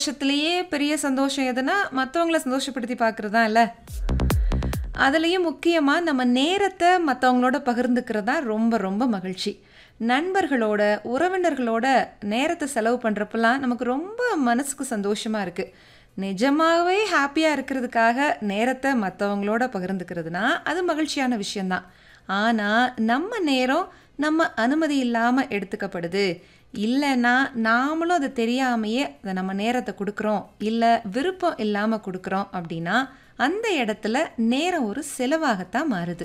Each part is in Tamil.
சந்தோஷத்திலேயே பெரிய சந்தோஷம் எதுனா மற்றவங்கள சந்தோஷப்படுத்தி பார்க்குறது தான் இல்லை அதுலேயும் முக்கியமாக நம்ம நேரத்தை மற்றவங்களோட பகிர்ந்துக்கிறது தான் ரொம்ப ரொம்ப மகிழ்ச்சி நண்பர்களோட உறவினர்களோட நேரத்தை செலவு பண்ணுறப்பெல்லாம் நமக்கு ரொம்ப மனசுக்கு சந்தோஷமாக இருக்குது நிஜமாகவே ஹாப்பியாக இருக்கிறதுக்காக நேரத்தை மற்றவங்களோட பகிர்ந்துக்கிறதுனா அது மகிழ்ச்சியான விஷயந்தான் ஆனால் நம்ம நேரம் நம்ம அனுமதி இல்லாமல் எடுத்துக்கப்படுது இல்லைன்னா நாமளும் அது தெரியாமையே அதை நம்ம நேரத்தை கொடுக்குறோம் இல்லை விருப்பம் இல்லாமல் கொடுக்குறோம் அப்படின்னா அந்த இடத்துல நேரம் ஒரு செலவாகத்தான் மாறுது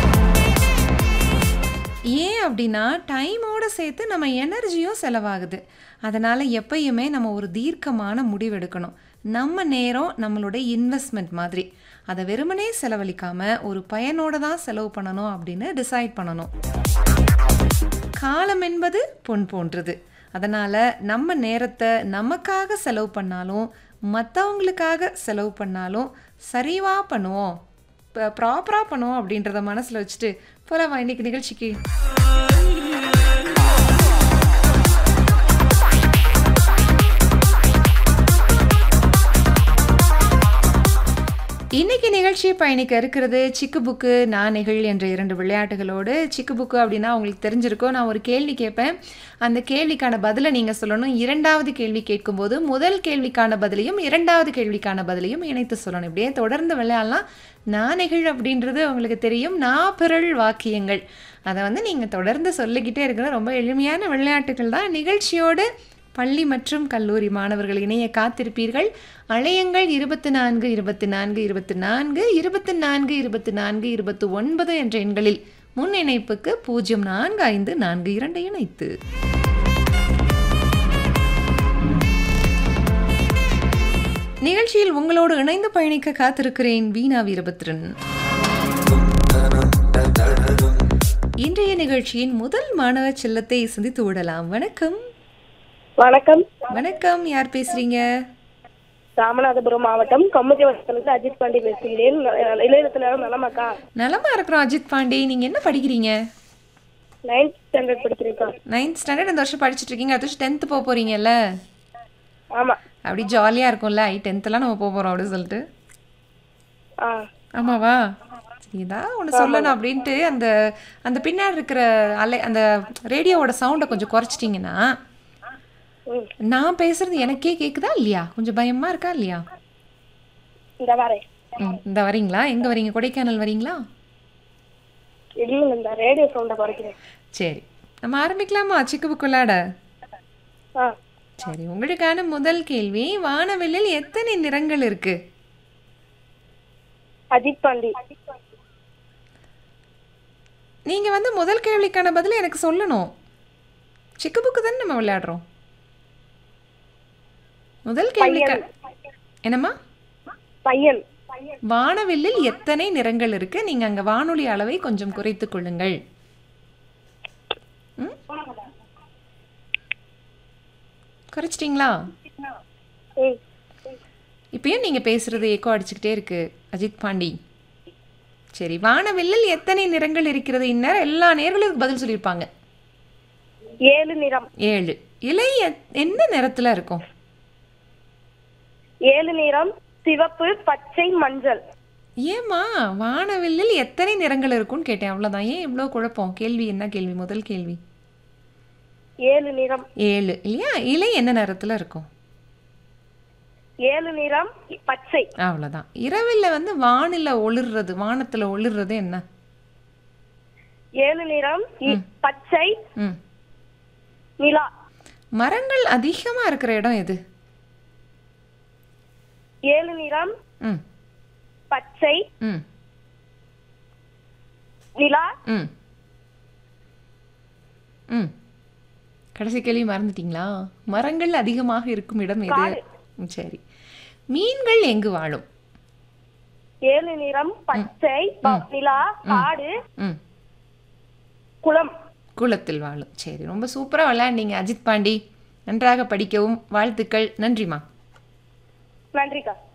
ஏன் அப்படின்னா டைமோட சேர்த்து நம்ம எனர்ஜியும் செலவாகுது அதனால் எப்பயுமே நம்ம ஒரு தீர்க்கமான முடிவெடுக்கணும் நம்ம நேரம் நம்மளுடைய இன்வெஸ்ட்மெண்ட் மாதிரி அதை வெறுமனே செலவழிக்காம ஒரு பயனோட தான் செலவு பண்ணணும் அப்படின்னு டிசைட் பண்ணணும் காலம் என்பது பொன் போன்றது அதனால் நம்ம நேரத்தை நமக்காக செலவு பண்ணாலும் மற்றவங்களுக்காக செலவு பண்ணாலும் சரிவாக பண்ணுவோம் ப்ராப்பராக பண்ணுவோம் அப்படின்றத மனசில் வச்சுட்டு போகலாமா இன்னைக்கு நிகழ்ச்சிக்கு இன்னைக்கு நிகழ்ச்சி பயணிக்க இருக்கிறது சிக்கு புக்கு நாணைகள் என்ற இரண்டு விளையாட்டுகளோடு சிக்கு புக்கு அப்படின்னா உங்களுக்கு தெரிஞ்சிருக்கோ நான் ஒரு கேள்வி கேட்பேன் அந்த கேள்விக்கான பதிலை நீங்கள் சொல்லணும் இரண்டாவது கேள்வி கேட்கும்போது முதல் கேள்விக்கான பதிலையும் இரண்டாவது கேள்விக்கான பதிலையும் இணைத்து சொல்லணும் இப்படியே தொடர்ந்து விளையாடலாம் நாணைகள் அப்படின்றது உங்களுக்கு தெரியும் நாப்பிரள் வாக்கியங்கள் அதை வந்து நீங்கள் தொடர்ந்து சொல்லிக்கிட்டே இருக்கிற ரொம்ப எளிமையான விளையாட்டுகள் தான் நிகழ்ச்சியோடு பள்ளி மற்றும் கல்லூரி மாணவர்கள் இணைய காத்திருப்பீர்கள் அலையங்கள் இருபத்தி நான்கு இருபத்தி நான்கு இருபத்தி நான்கு இருபத்தி நான்கு இருபத்தி நான்கு இருபத்தி ஒன்பது என்ற எண்களில் முன் இணைப்புக்கு பூஜ்ஜியம் நான்கு ஐந்து நான்கு இரண்டு இணைத்து நிகழ்ச்சியில் உங்களோடு இணைந்து பயணிக்க காத்திருக்கிறேன் வீணா வீரபத்ரன் இன்றைய நிகழ்ச்சியின் முதல் மாணவ செல்லத்தை சந்தித்து விடலாம் வணக்கம் வணக்கம் வணக்கம் யார் பேசுறீங்க ராமநாதபுரம் மாவட்டம் கமுதி வட்டத்திலிருந்து அஜித் பாண்டி பேசுகிறேன் இளையத்துல நலமாக்கா நலமா இருக்கிறோம் அஜித் பாண்டே நீங்க என்ன படிக்கிறீங்க நைன்த் ஸ்டாண்டர்ட் படிக்கிறேன்க்கா நைன்த் ஸ்டாண்டர்ட் இந்த வருஷம் படிச்சுட்டு இருக்கீங்க அடுத்த வருஷம் டென்த்து போக போறீங்கல்ல ஆமா அப்படி ஜாலியா இருக்கும்ல ஐ டென்த்லாம் நம்ம போக போறோம் அப்படின்னு சொல்லிட்டு ஆ ஆமாவா இதான் ஒன்று சொல்லணும் அப்படின்ட்டு அந்த அந்த பின்னாடி இருக்கிற அலை அந்த ரேடியோவோட சவுண்டை கொஞ்சம் குறைச்சிட்டிங்கன்னா ம் நான் பேசுறது எனக்கே கேக்குதா இல்லையா கொஞ்சம் பயமா இருக்கா இல்லையா இந்த வாரேன் ம் இந்த வரீங்களா எங்க வரீங்க கொடைக்கானல் வரீங்களா இல்லைங்க இந்த ரேடியோ சவுண்டை குறைக்கிறேன் சரி நம்ம ஆரம்பிக்கலாமா சிக்கு புக்கு விளையாட ஆ சரி உங்களுக்கான முதல் கேள்வி வானவில்லில் எத்தனை நிறங்கள் இருக்கு அஜித் பாண்டி நீங்க வந்து முதல் கேள்விக்கான பதில் எனக்கு சொல்லணும் சிக்கு புக்கு தானே நம்ம விளையாடுறோம் முதல் கேள்விக்கு என்னம்மா பையன் வானவில்லில் எத்தனை நிறங்கள் இருக்கு நீங்க அங்க வானொலி அளவை கொஞ்சம் குறைத்துக் கொள்ளுங்கள் ம்? குறைச்சிட்டிங்களா ம் இப்பயும் நீங்க பேசுறது ஏக்கோ அடிச்சுக்கிட்டே இருக்கு அஜித் பாண்டி சரி வானவில்லில் எத்தனை நிறங்கள் இருக்கிறது இந்நேரம் எல்லா நேர்களும் பதில் சொல்லியிருப்பாங்க ஏழு நிறம் ஏழு இலை எத்- என்ன நிறத்துல இருக்கும் ஏழு நிறம் சிவப்பு பச்சை மஞ்சள் ஏம்மா வானவில்லில் எத்தனை நிறங்கள் இருக்கும்னு கேட்டேன் அவ்வளோதான் ஏன் இவ்வளோ குழப்பம் கேள்வி என்ன கேள்வி முதல் கேள்வி ஏழு நிறம் ஏழு இல்லையா இலை என்ன நிறத்துல இருக்கும் ஏழு நிறம் பச்சை அவ்வளோதான் இரவில் வந்து வானில ஒளிர்றது வானத்துல ஒளிர்றது என்ன ஏழு நிறம் இ- பச்சை ம் நிலா மரங்கள் அதிகமா இருக்கிற இடம் எது ஏழு நிறம் ம் பச்சை ம் நிலா ம் ம் கடைசி கேள்வி மறந்துட்டீங்களா மரங்கள் அதிகமாக இருக்கும் இடம் எது ம், சரி மீன்கள் எங்கு வாழும் ஏழு நிறம் பச்சை ப- நிலா காடு ம் குளம் குளத்தில் வாழும் சரி ரொம்ப சூப்பராக விளையாண்டீங்க அஜித் பாண்டி நன்றாக படிக்கவும் வாழ்த்துக்கள் நன்றிம்மா நன்றிக்கா